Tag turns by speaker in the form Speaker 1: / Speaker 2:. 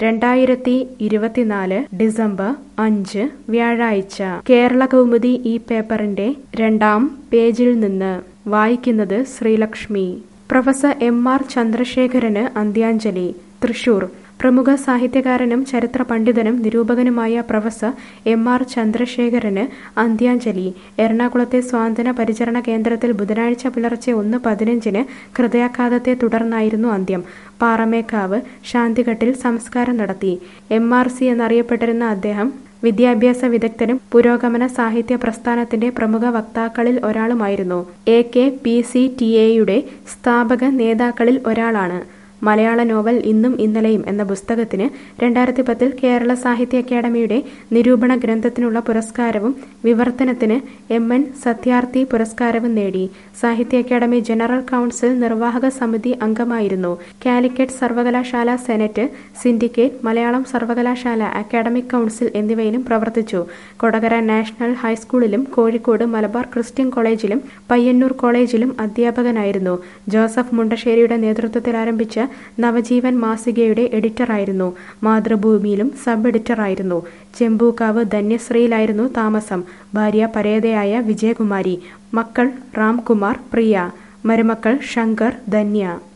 Speaker 1: രണ്ടായിരത്തി ഇരുപത്തിനാല് ഡിസംബർ അഞ്ച് വ്യാഴാഴ്ച കേരള കൗമുദി ഈ പേപ്പറിന്റെ രണ്ടാം പേജിൽ നിന്ന് വായിക്കുന്നത് ശ്രീലക്ഷ്മി പ്രൊഫസർ എം ആർ ചന്ദ്രശേഖരന് അന്ത്യാഞ്ജലി തൃശൂർ പ്രമുഖ സാഹിത്യകാരനും ചരിത്ര പണ്ഡിതനും നിരൂപകനുമായ പ്രൊഫസർ എം ആർ ചന്ദ്രശേഖരന് അന്ത്യാഞ്ജലി എറണാകുളത്തെ സ്വാന്തന പരിചരണ കേന്ദ്രത്തിൽ ബുധനാഴ്ച പുലർച്ചെ ഒന്ന് പതിനഞ്ചിന് ഹൃദയാഘാതത്തെ തുടർന്നായിരുന്നു അന്ത്യം പാറമേക്കാവ് ശാന്തിഘട്ടിൽ സംസ്കാരം നടത്തി എം ആർ സി എന്നറിയപ്പെട്ടിരുന്ന അദ്ദേഹം വിദ്യാഭ്യാസ വിദഗ്ധനും പുരോഗമന സാഹിത്യ പ്രസ്ഥാനത്തിന്റെ പ്രമുഖ വക്താക്കളിൽ ഒരാളുമായിരുന്നു A K P C T എയുടെ സ്ഥാപക നേതാക്കളിൽ ഒരാളാണ് മലയാള നോവൽ ഇന്നും ഇന്നലെയും എന്ന പുസ്തകത്തിന് രണ്ടായിരത്തി പത്തിൽ കേരള സാഹിത്യ അക്കാദമിയുടെ നിരൂപണ ഗ്രന്ഥത്തിനുള്ള പുരസ്കാരവും വിവർത്തനത്തിന് എം എൻ സത്യാർത്ഥി പുരസ്കാരവും നേടി സാഹിത്യ അക്കാദമി ജനറൽ കൗൺസിൽ നിർവാഹക സമിതി അംഗമായിരുന്നു കാലിക്കറ്റ് സർവകലാശാല സെനറ്റ് സിൻഡിക്കേറ്റ് മലയാളം സർവകലാശാല അക്കാദമിക് കൗൺസിൽ എന്നിവയിലും പ്രവർത്തിച്ചു കൊടകര നാഷണൽ ഹൈസ്കൂളിലും കോഴിക്കോട് മലബാർ ക്രിസ്ത്യൻ കോളേജിലും പയ്യന്നൂർ കോളേജിലും അധ്യാപകനായിരുന്നു ജോസഫ് മുണ്ടശ്ശേരിയുടെ നേതൃത്വത്തിൽ ആരംഭിച്ച നവജീവൻ മാസികയുടെ എഡിറ്ററായിരുന്നു മാതൃഭൂമിയിലും സബ് എഡിറ്ററായിരുന്നു ചെമ്പൂക്കാവ് ധന്യശ്രീയിലായിരുന്നു താമസം ഭാര്യ പരേതയായ വിജയകുമാരി മക്കൾ റാംകുമാർ പ്രിയ മരുമക്കൾ ശങ്കർ ധന്യ